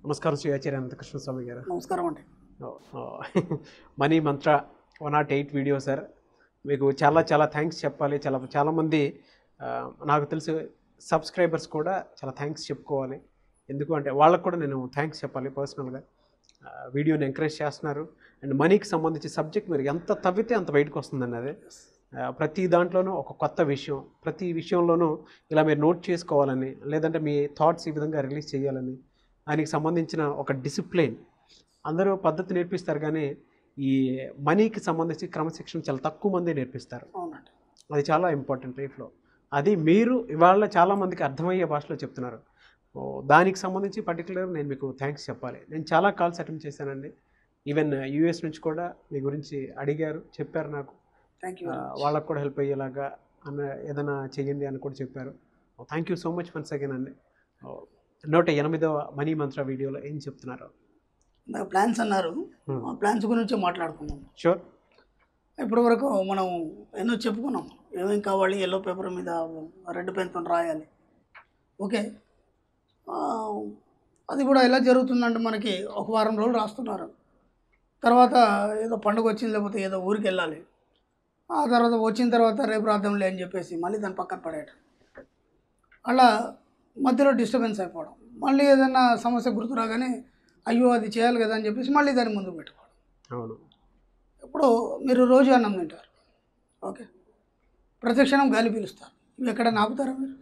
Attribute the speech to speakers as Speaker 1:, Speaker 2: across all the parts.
Speaker 1: నమస్కారం శ్రీ ఆచార్య అనంతకృష్ణ స్వామి గారు
Speaker 2: నమస్కారం అండి
Speaker 1: money mantra one nought eight video sir మీకు చాలా చాలా థ్యాంక్స్ చెప్పాలి చాలా చాలామంది ఆ, నాకు తెలిసి సబ్స్క్రైబర్స్ కూడా చాలా థ్యాంక్స్ చెప్పుకోవాలి ఎందుకు అంటే వాళ్ళకు కూడా నేను థ్యాంక్స్ చెప్పాలి పర్సనల్గా వీడియోని ఎంకరేజ్ చేస్తున్నారు అండ్ మనీకి సంబంధించి సబ్జెక్ట్ మీరు ఎంత తవ్వితే అంత బయటకు వస్తుందండి అది ఆ, ప్రతి దాంట్లోనూ ఒక కొత్త విషయం ప్రతి విషయంలోనూ ఇలా మీరు నోట్ చేసుకోవాలని లేదంటే మీ థాట్స్ ఈ విధంగా రిలీజ్ చేయాలని దానికి సంబంధించిన ఒక డిసిప్లిన్ అందరూ పద్ధతి నేర్పిస్తారు కానీ ఈ మనీకి సంబంధించి క్రమశిక్షణ చాలా తక్కువ మంది నేర్పిస్తారు
Speaker 2: అవునండి
Speaker 1: అది చాలా ఇంపార్టెంట్ లైఫ్లో అది మీరు ఇవాళ చాలామందికి అర్థమయ్యే భాషలో చెప్తున్నారు ఓ, దానికి సంబంధించి పర్టికులర్ నేను మీకు థ్యాంక్స్ చెప్పాలి నేను చాలా కాల్స్ అటెండ్ చేశానండి ఈవెన్ యూఎస్ నుంచి కూడా మీ గురించి అడిగారు చెప్పారు నాకు
Speaker 2: థ్యాంక్ యూ
Speaker 1: ఆ, వాళ్ళకు కూడా హెల్ప్ అయ్యేలాగా అన్న ఏదైనా చెయ్యండి అని కూడా చెప్పారు thank you so much once again అండి ఓ, నూట ఎనిమిదవ మనీ మంత్ర వీడియోలో ఏం చెప్తున్నారు
Speaker 2: ఇందాక ప్లాన్స్ అన్నారు
Speaker 1: Hmm.
Speaker 2: ఆ ప్లాన్స్ గురించి మాట్లాడుకున్నాం
Speaker 1: షూర్
Speaker 2: ఇప్పటి వరకు మనం ఎన్నో చెప్పుకున్నాం ఏమేం కావాలి ఎల్లో పేపర్ మీద రెడ్ పెన్తో రాయాలి ఓకే ఆ, అది కూడా ఎలా జరుగుతుందంటే మనకి ఒక వారం రోజులు రాస్తున్నారు తర్వాత ఏదో పండుగ వచ్చింది లేకపోతే ఏదో ఊరికి వెళ్ళాలి ఆ తర్వాత వచ్చిన తర్వాత రేపు రాద్దాంలే అని చెప్పేసి మళ్ళీ దాన్ని పక్కన పడేయటం అలా మధ్యలో డిస్టర్బెన్స్ అయిపోవడం మళ్ళీ ఏదైనా సమస్య గుర్తు రాగానే అయ్యో అది చేయాలి కదా అని చెప్పేసి మళ్ళీ దాన్ని ముందు పెట్టుకోవడం
Speaker 1: అవును
Speaker 2: ఇప్పుడు మీరు రోజు అన్నం తింటారు ఓకే ప్రతిక్షణం గాలి పీలుస్తారు ఇవి ఎక్కడ నాపుతారా మీరు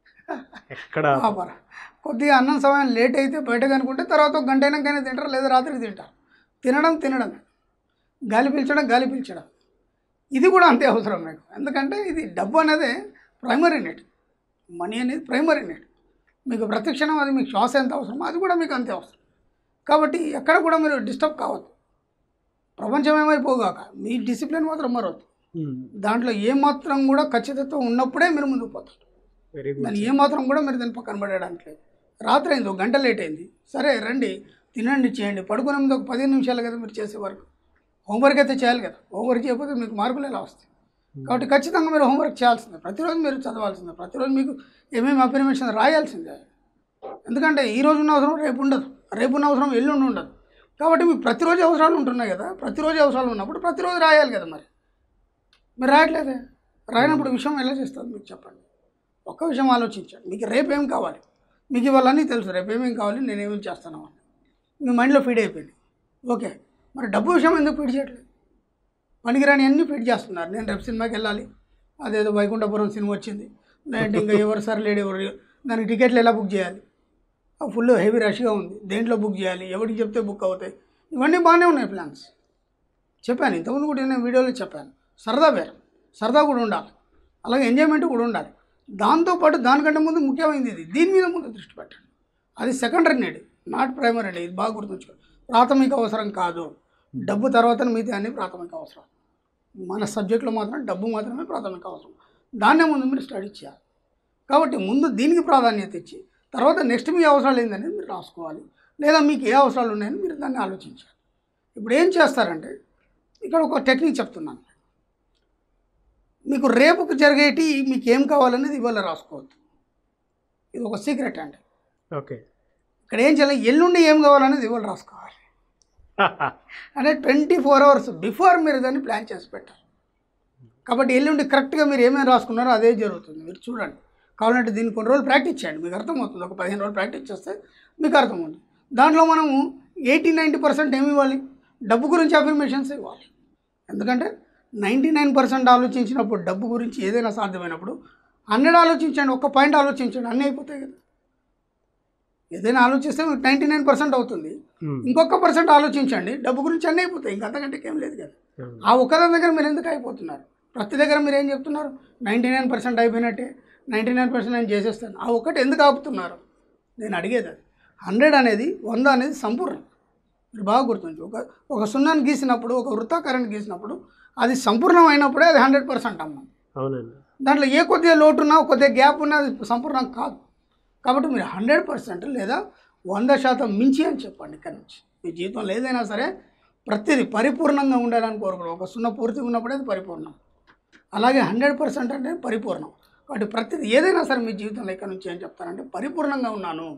Speaker 1: ఎక్కడ
Speaker 2: ఆపరా కొద్దిగా అన్నం సమయం లేట్ అయితే బయట కనుకుంటే తర్వాత ఒక గంట అయినాకైనా తింటారు లేదా రాత్రి తింటారు తినడం తినడమే గాలి పీల్చడం గాలి పీల్చడం ఇది కూడా అంతే అవసరం మీకు ఎందుకంటే ఇది డబ్బు అనేది ప్రైమరీ నెట్ మనీ అనేది ప్రైమరీ నెట్ మీకు ప్రతిక్షణం అది మీకు శ్వాస ఎంత అవసరం అది కూడా మీకు అంతే అవసరం కాబట్టి ఎక్కడ కూడా మీరు డిస్టర్బ్ కావద్దు ప్రపంచం ఏమైపోగాక మీ డిసిప్లిన్ మాత్రం మరొద్దు దాంట్లో ఏమాత్రం కూడా ఖచ్చితత్వం ఉన్నప్పుడే మీరు ముందుకు పోతారు
Speaker 1: వెరీ గుడ్
Speaker 2: దాన్ని ఏమాత్రం కూడా మీరు దాన్ని పక్కన పడేయడానికి లేదు రాత్రి అయింది ఒక గంట లేట్ అయింది సరే రండి తినండి చేయండి పడుకునే ముందు ఒక పదిహేను నిమిషాలు కదా మీరు చేసే వరకు హోంవర్క్ అయితే చేయాలి కదా హోంవర్క్ చేయకపోతే మీకు మార్కులు ఎలా వస్తాయి కాబట్టి ఖచ్చితంగా మీరు హోంవర్క్ చేయాల్సిందే ప్రతిరోజు మీరు చదవాల్సిందే ప్రతిరోజు మీకు ఏమేమి అఫర్మేషన్ రాయాల్సిందే ఎందుకంటే ఈ రోజు ఉన్న అవసరం రేపు ఉండదు రేపు ఉన్న అవసరం ఎల్లుండి ఉండదు కాబట్టి మీకు ప్రతిరోజు అవసరాలు ఉంటున్నాయి కదా ప్రతిరోజు అవసరాలు ఉన్నప్పుడు ప్రతిరోజు రాయాలి కదా మరి మీరు రాయట్లేదే రాయనప్పుడు విషయం ఎలా చేస్తుంది మీకు చెప్పండి ఒక్క విషయం ఆలోచించండి మీకు రేపు ఏం కావాలి మీకు ఇవాళన్నీ తెలుసు రేపు ఏమేం కావాలి నేను ఏమేమి చేస్తాను అని మీ మైండ్లో ఫీడ్ అయిపోయింది ఓకే మరి డబ్బు విషయం ఎందుకు ఫీడ్ చేయట్లేదు పనికిరాని అన్నీ ఫీడ్ చేస్తున్నారు నేను రేపు సినిమాకి వెళ్ళాలి అదేదో వైకుంఠపురం సినిమా వచ్చింది లేదంటే ఇంకా ఎవరు సార్ లేడు ఎవరు దానికి టికెట్లు ఎలా బుక్ చేయాలి ఫుల్ హెవీ రష్గా ఉంది దేంట్లో బుక్ చేయాలి ఎవరికి చెప్తే బుక్ అవుతాయి ఇవన్నీ బాగానే ఉన్నాయి ప్లాన్స్ చెప్పాను ఇంతకుముందు కూడా నేను వీడియోలో చెప్పాను సరదా వేరు సరదా కూడా ఉండాలి అలాగే ఎంజాయ్మెంట్ కూడా ఉండాలి దాంతోపాటు దానికంటే ముందు ముఖ్యమైనది ఇది దీని మీద ముందు దృష్టి పెట్టండి అది secondary need not primary need ఇది బాగా గుర్తుంచుకోండి ప్రాథమిక అవసరం కాదు డబ్బు తర్వాత మిగతా అన్ని ప్రాథమిక అవసరం మన సబ్జెక్టులో మాత్రం డబ్బు మాత్రమే ప్రాథమిక అవసరం దాన్నే ముందు మీరు స్టడీ చేయాలి కాబట్టి ముందు దీనికి ప్రాధాన్యత ఇచ్చి తర్వాత నెక్స్ట్ మీ అవసరాలు ఏందనేది మీరు రాసుకోవాలి లేదా మీకు ఏ అవసరాలు ఉన్నాయని మీరు దాన్ని ఆలోచించాలి ఇప్పుడు ఏం చేస్తారంటే ఇక్కడ ఒక టెక్నిక్ చెప్తున్నాను మీకు రేపుకు జరిగేటి మీకు ఏం కావాలనేది ఇవాళ రాసుకోవద్దు ఇది ఒక సీక్రెట్ అండి
Speaker 1: ఓకే
Speaker 2: ఇక్కడ ఏం చేయాలి ఎల్లుండి ఏం కావాలనేది ఇవాళ రాసుకోవాలి అంటే ట్వంటీ ఫోర్ అవర్స్ బిఫోర్ మీరు దాన్ని ప్లాన్ చేసి పెట్టాలి కాబట్టి ఎల్లుండి కరెక్ట్గా మీరు ఏమేమి రాసుకున్నారో అదే జరుగుతుంది మీరు చూడండి కావాలంటే దీన్ని కొన్ని రోజులు ప్రాక్టీస్ చేయండి మీకు అర్థమవుతుంది ఒక పదిహేను రోజులు ప్రాక్టీస్ చేస్తే మీకు అర్థమవుతుంది దాంట్లో మనము ఎయిటీ నైంటీ పర్సెంట్ ఏమి ఇవ్వాలి డబ్బు గురించి అఫర్మేషన్స్ ఇవ్వాలి ఎందుకంటే నైంటీ నైన్ పర్సెంట్ ఆలోచించినప్పుడు డబ్బు గురించి ఏదైనా సాధ్యమైనప్పుడు హండ్రెడ్ ఆలోచించండి ఒక్క పాయింట్ ఆలోచించండి అన్నీ అయిపోతాయి కదా ఏదైనా ఆలోచిస్తే మీకు నైంటీ నైన్ పర్సెంట్ అవుతుంది ఇంకొక పర్సెంట్ ఆలోచించండి డబ్బు గురించి అన్నీ అయిపోతాయి ఇంకా అంతకంటే ఏం లేదు కదా ఆ ఒక్కదాని దగ్గర మీరు ఎందుకు అయిపోతున్నారు ప్రతి దగ్గర మీరు ఏం చెప్తున్నారు నైంటీ నైన్ పర్సెంట్ అయిపోయినట్టే నైంటీ నైన్ పర్సెంట్ నేను చేసేస్తాను ఆ ఒక్కటి ఎందుకు ఆపుతున్నారు నేను అడిగేది అది హండ్రెడ్ అనేది వంద అనేది సంపూర్ణం మీరు బాగా గుర్తుంచు ఒక ఒక సున్నాన్ని గీసినప్పుడు ఒక వృత్తాకారాన్ని గీసినప్పుడు అది సంపూర్ణం అయినప్పుడే అది హండ్రెడ్ పర్సెంట్ అమ్మ
Speaker 1: అవునండి
Speaker 2: దాంట్లో ఏ కొద్దిగా లోటు ఉన్నా కొద్దిగా గ్యాప్ ఉన్నా అది సంపూర్ణం కాదు కాబట్టి మీరు హండ్రెడ్ పర్సెంట్ లేదా వంద శాతం మించి అని చెప్పండి ఇక్కడ నుంచి మీ జీవితంలో ఏదైనా సరే ప్రతిదీ పరిపూర్ణంగా ఉండాలని కోరుకోవడం ఒక సున్న పూర్తిగా ఉన్నప్పుడే అది పరిపూర్ణం అలాగే హండ్రెడ్ పర్సెంట్ అంటే పరిపూర్ణం కాబట్టి ప్రతిదీ ఏదైనా సరే మీ జీవితంలో ఇక్కడ నుంచి ఏం చెప్తానంటే పరిపూర్ణంగా ఉన్నాను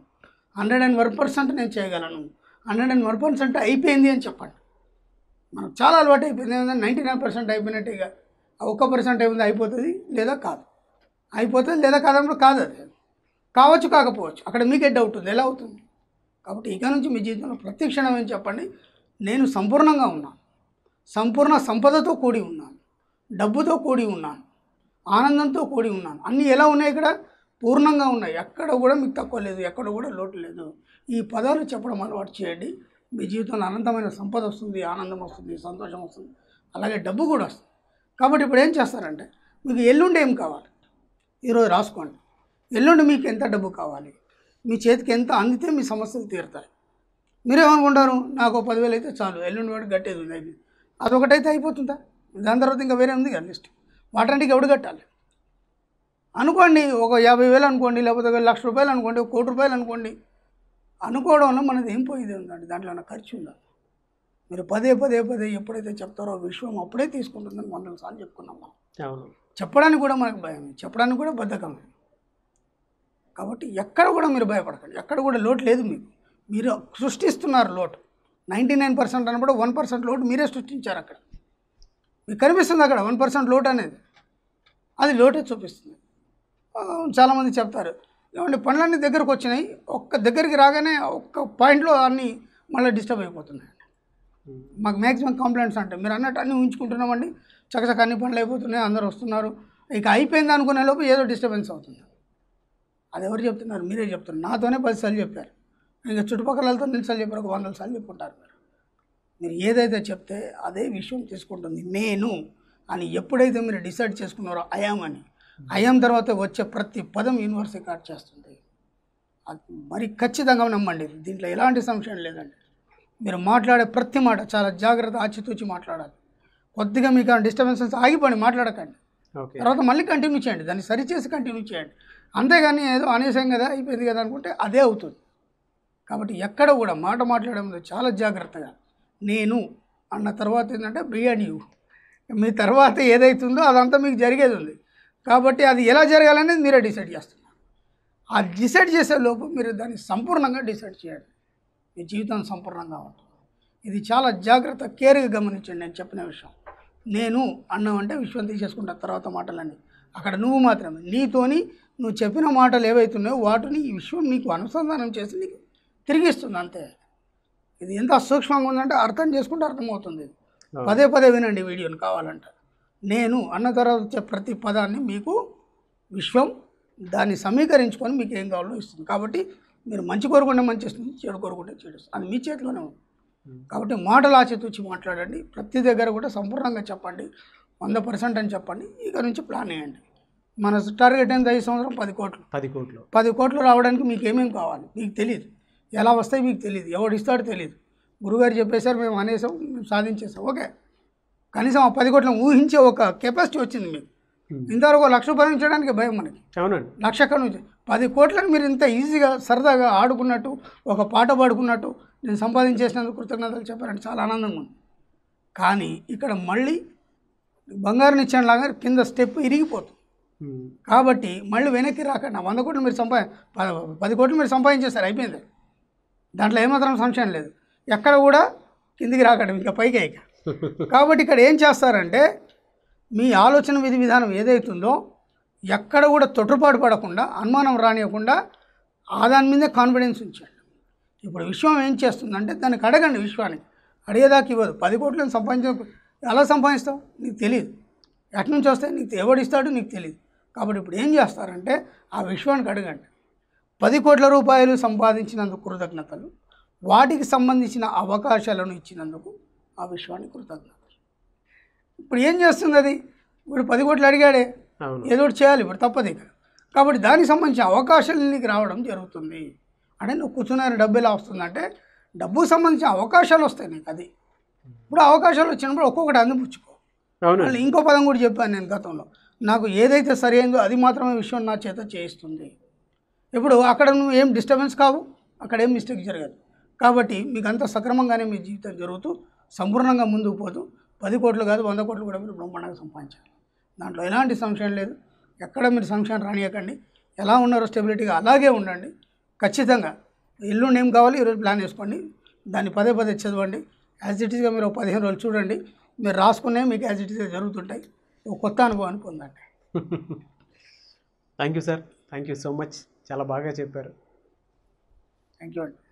Speaker 2: హండ్రెడ్ అండ్ వన్ పర్సెంట్ నేను చేయగలను హండ్రెడ్ అండ్ వన్ పర్సెంట్ అయిపోయింది అని చెప్పండి మనకు చాలా అలవాటు అయిపోయింది ఏమైందంటే నైంటీ నైన్ పర్సెంట్ అయిపోయినట్టు ఇక ఆ ఒక్క పర్సెంట్ అయిపోయింది అయిపోతుంది లేదా కాదు అయిపోతుంది లేదా కాదన్నప్పుడు కాదు అది కావచ్చు కాకపోవచ్చు అక్కడ మీకే డౌట్ ఉంది ఎలా అవుతుంది కాబట్టి ఇక నుంచి మీ జీవితంలో ప్రతి క్షణం ఏం చెప్పండి నేను సంపూర్ణంగా ఉన్నాను సంపూర్ణ సంపదతో కూడి ఉన్నాను డబ్బుతో కూడి ఉన్నాను ఆనందంతో కూడి ఉన్నాను అన్నీ ఎలా ఉన్నాయి ఇక్కడ పూర్ణంగా ఉన్నాయి ఎక్కడ కూడా మీకు తక్కువ లేదు ఎక్కడ కూడా లోటు లేదు ఈ పదాలు చెప్పడం అలవాటు చేయండి మీ జీవితంలో అనంతమైన సంపద వస్తుంది ఆనందం వస్తుంది సంతోషం వస్తుంది అలాగే డబ్బు కూడా వస్తుంది కాబట్టి ఇప్పుడు ఏం చేస్తారంటే మీకు ఎల్లుండి ఏం కావాలి ఈరోజు రాసుకోండి ఎల్లుండి మీకు ఎంత డబ్బు కావాలి మీ చేతికి ఎంత అందితే మీ సమస్యలు తీరుతాయి మీరేమనుకుంటారు నాకు ఓ పదివేలు అయితే చాలు ఎల్లుండి వాడు కట్టేది ఉంది అయిపోయింది అదొకటైతే అయిపోతుందా దాని తర్వాత ఇంకా వేరే ఉంది కదా లిస్ట్ వాటంటికి ఎవడు కట్టాలి అనుకోండి ఒక యాభై వేలు అనుకోండి లేకపోతే ఒక లక్ష రూపాయలు అనుకోండి ఒక కోటి రూపాయలు అనుకోండి అనుకోవడంలో మనది ఏం పోయేది ఉందండి దాంట్లో ఏమైనా ఖర్చు ఉందా మీరు పదే పదే పదే ఎప్పుడైతే చెప్తారో విశ్వం అప్పుడే తీసుకుంటుందని వందల సార్లు చెప్పుకున్నాం మనం
Speaker 1: అవును
Speaker 2: చెప్పడానికి కూడా మనకు భయం చెప్పడానికి కూడా బద్ధకమే కాబట్టి ఎక్కడ కూడా మీరు భయపడకండి ఎక్కడ కూడా లోటు లేదు మీకు మీరు సృష్టిస్తున్నారు లోటు నైంటీ నైన్ పర్సెంట్ అన్నప్పుడు వన్ పర్సెంట్ లోటు మీరే సృష్టించారు అక్కడ మీకు కనిపిస్తుంది అక్కడ వన్ పర్సెంట్ లోటు అనేది అది లోటే చూపిస్తుంది ఆ, చాలామంది చెప్తారు ఏమంటే పనులన్నీ దగ్గరకు వచ్చినాయి ఒక్క దగ్గరికి రాగానే ఒక్క పాయింట్లో అన్నీ మళ్ళీ డిస్టర్బ్ అయిపోతున్నాయి
Speaker 1: ఉమ్.
Speaker 2: మాకు మ్యాక్సిమం కంప్లైంట్స్ అంటే మీరు అన్నట్టు అన్నీ ఉంచుకుంటున్నామండి చకచక అన్ని పనులు అయిపోతున్నాయి అందరూ వస్తున్నారు ఇక అయిపోయింది అనుకునే లోపు ఏదో డిస్టర్బెన్స్ అవుతుంది అది ఎవరు చెప్తున్నారు మీరే చెప్తున్నారు నాతోనే పది సార్లు చెప్పారు ఇంకా చుట్టుపక్కలతో నిలిసార్లు చెప్పారు ఒక వందల సార్లు చెప్పుకుంటారు మీరు మీరు ఏదైతే చెప్తే అదే విషయం తీసుకుంటుంది నేను అని ఎప్పుడైతే మీరు డిసైడ్ చేసుకున్నారో అయాం అని అయాం తర్వాత వచ్చే ప్రతి పదం యూనివర్స్ రికార్డ్ చేస్తుంది అది మరి ఖచ్చితంగా నమ్మండి దీంట్లో ఎలాంటి సంశయం లేదండి మీరు మాట్లాడే ప్రతి మాట చాలా జాగ్రత్త ఆచితూచి మాట్లాడాలి కొద్దిగా మీకు ఆ డిస్టర్బెన్సెస్ ఆగిపోండి మాట్లాడకండి
Speaker 1: ఓకే
Speaker 2: తర్వాత మళ్ళీ కంటిన్యూ చేయండి దాన్ని సరిచేసి కంటిన్యూ చేయండి అంతేగాని ఏదో అనేసాం కదా అయిపోయింది కదా అనుకుంటే అదే అవుతుంది కాబట్టి ఎక్కడ కూడా మాట మాట్లాడే ముందు చాలా జాగ్రత్తగా నేను అన్న తర్వాత ఏంటంటే బిర్యానీ మీ తర్వాత ఏదైతుందో అదంతా మీకు జరిగేది ఉంది కాబట్టి అది ఎలా జరగాలనేది మీరే డిసైడ్ చేస్తున్నారు ఆ డిసైడ్ చేసే లోపు మీరు దాన్ని సంపూర్ణంగా డిసైడ్ చేయండి మీ జీవితం సంపూర్ణంగా ఉంటుంది ఇది చాలా జాగ్రత్త కేర్గా గమనించండి నేను చెప్పిన విషయం నేను అన్నం అంటే విశ్వం తీసేసుకుంటా తర్వాత మాటలన్నీ అక్కడ నువ్వు మాత్రమే నీతోని నువ్వు చెప్పిన మాటలు ఏవైతున్నాయో వాటిని ఈ విశ్వం నీకు అనుసంధానం చేసి నీకు తిరిగిస్తుంది అంతే ఇది ఎంత సూక్ష్మంగా ఉందంటే అర్థం చేసుకుంటే అర్థమవుతుంది ఇది. పదే పదే వినండి ఈ వీడియోని కావాలంటే నేను అన్న తర్వాత వచ్చే ప్రతి పదాన్ని మీకు విశ్వం దాన్ని సమీకరించుకొని మీకు ఏం కావాలో ఇస్తుంది కాబట్టి మీరు మంచి కోరుకుంటే మంచి ఇస్తుంది చెడు కోరుకుంటే చెడు ఇస్తుంది అది మీ చేతిలోనే ఉంది కాబట్టి మాటలు ఆచితూచి మాట్లాడండి ప్రతి దగ్గర కూడా సంపూర్ణంగా చెప్పండి వంద పర్సెంట్ అని చెప్పండి ఇక నుంచి ప్లాన్ వేయండి మన టార్గెట్ ఎంత ఐదు సంవత్సరం పది కోట్లు
Speaker 1: పది కోట్లు
Speaker 2: పది కోట్లు రావడానికి మీకు ఏమేమి కావాలి మీకు తెలియదు ఎలా వస్తాయి మీకు తెలియదు ఎవడు ఇస్తాడో తెలియదు గురుగారు చెప్పేశారు మేము అనేసాం మేము సాధించేసాం ఓకే కనీసం ఆ పది కోట్లను ఊహించే ఒక కెపాసిటీ వచ్చింది మీకు
Speaker 1: Hmm.
Speaker 2: ఇంతవరకు ఒక లక్ష రూపాయలు ఉంచడానికి భయం మనకి
Speaker 1: అవునండి
Speaker 2: లక్ష ఎక్కడి నుంచి పది కోట్లను మీరు ఇంత ఈజీగా సరదాగా ఆడుకున్నట్టు ఒక పాట పాడుకున్నట్టు నేను సంపాదించేసినందుకు కృతజ్ఞతలు చెప్పారంటే చాలా ఆనందంగా ఉంది కానీ ఇక్కడ మళ్ళీ బంగారు నిచ్చెనలాగా కింద స్టెప్ ఇరిగిపోతుంది
Speaker 1: ఉమ్.
Speaker 2: కాబట్టి మళ్ళీ వెనక్కి రాకండి ఆ వంద కోట్లు మీరు సంపా ప- పది కోట్లు మీరు సంపాదించేశారు అయిపోయింది దాంట్లో ఏమాత్రం సంశయం లేదు ఎక్కడ కూడా కిందికి రాకండి ఇంకా పైకి ఇక కాబట్టి ఇక్కడ ఏం చేస్తారంటే మీ ఆలోచన విధి విధానం ఏదైతుందో ఎక్కడ కూడా తొట్టుపాటు పడకుండా అనుమానం రానియకుండా ఆ దాని మీదే కాన్ఫిడెన్స్ ఉంచండి ఇప్పుడు విశ్వం ఏం చేస్తుందంటే దానికి అడగండి విశ్వానికి అడిగేదాకా ఇవ్వదు పది కోట్లను సంపాదించ ఎలా సంపాదిస్తావు నీకు తెలియదు ఎటు నుంచి వస్తే నీకు ఎవడు ఇస్తాడు నీకు తెలియదు కాబట్టి ఇప్పుడు ఏం చేస్తారంటే ఆ విశ్వానికి అడగండి పది కోట్ల రూపాయలు సంపాదించినందుకు కృతజ్ఞతలు వాటికి సంబంధించిన అవకాశాలను ఇచ్చినందుకు ఆ విశ్వానికి కృతజ్ఞతలు ఇప్పుడు ఏం చేస్తుంది అది ఇప్పుడు పది కోట్లు అడిగాడే
Speaker 1: అవును
Speaker 2: ఏదో ఒకటి చేయాలి ఇప్పుడు తప్పదు ఇక కాబట్టి దానికి సంబంధించిన అవకాశాలు నీకు రావడం జరుగుతుంది అంటే నువ్వు కూర్చున్న డబ్బు ఎలా వస్తుందంటే డబ్బుకు సంబంధించిన అవకాశాలు వస్తాయి నీకు అది ఇప్పుడు అవకాశాలు వచ్చినప్పుడు ఒక్కొక్కటి అందిపుచ్చుకో
Speaker 1: అవును
Speaker 2: మళ్ళీ ఇంకో పదం కూడా చెప్పాను నేను గతంలో నాకు ఏదైతే సరైందో అది మాత్రమే విషయం నా చేత చేయిస్తుంది ఇప్పుడు అక్కడ నువ్వు ఏం డిస్టర్బెన్స్ కావు అక్కడ ఏం మిస్టేక్ జరగదు కాబట్టి మీకు అంత సక్రమంగానే మీ జీవితం జరుగుతూ సంపూర్ణంగా ముందుకు పోతూ పది కోట్లు కాదు వంద కోట్లు కూడా మీరు బ్రహ్మాండంగా సంపాదించాలి దాంట్లో ఎలాంటి సంశయం లేదు ఎక్కడ మీరు సంశయం రానియకండి ఎలా ఉన్నారో స్టెబిలిటీగా అలాగే ఉండండి ఖచ్చితంగా ఎల్లుండి ఏం కావాలి ఈరోజు ప్లాన్ వేసుకోండి దాన్ని పదే పదే చదవండి యాజ్ ఇట్ ఈస్గా మీరు ఒక పదిహేను రోజులు చూడండి మీరు రాసుకునే మీకు యాజ్ ఇట్ ఈస్గా జరుగుతుంటాయి ఒక కొత్త అనుభవాన్ని పొందండి
Speaker 1: thank you sir thank you so much చాలా బాగా చెప్పారు
Speaker 2: థ్యాంక్ యూ అండి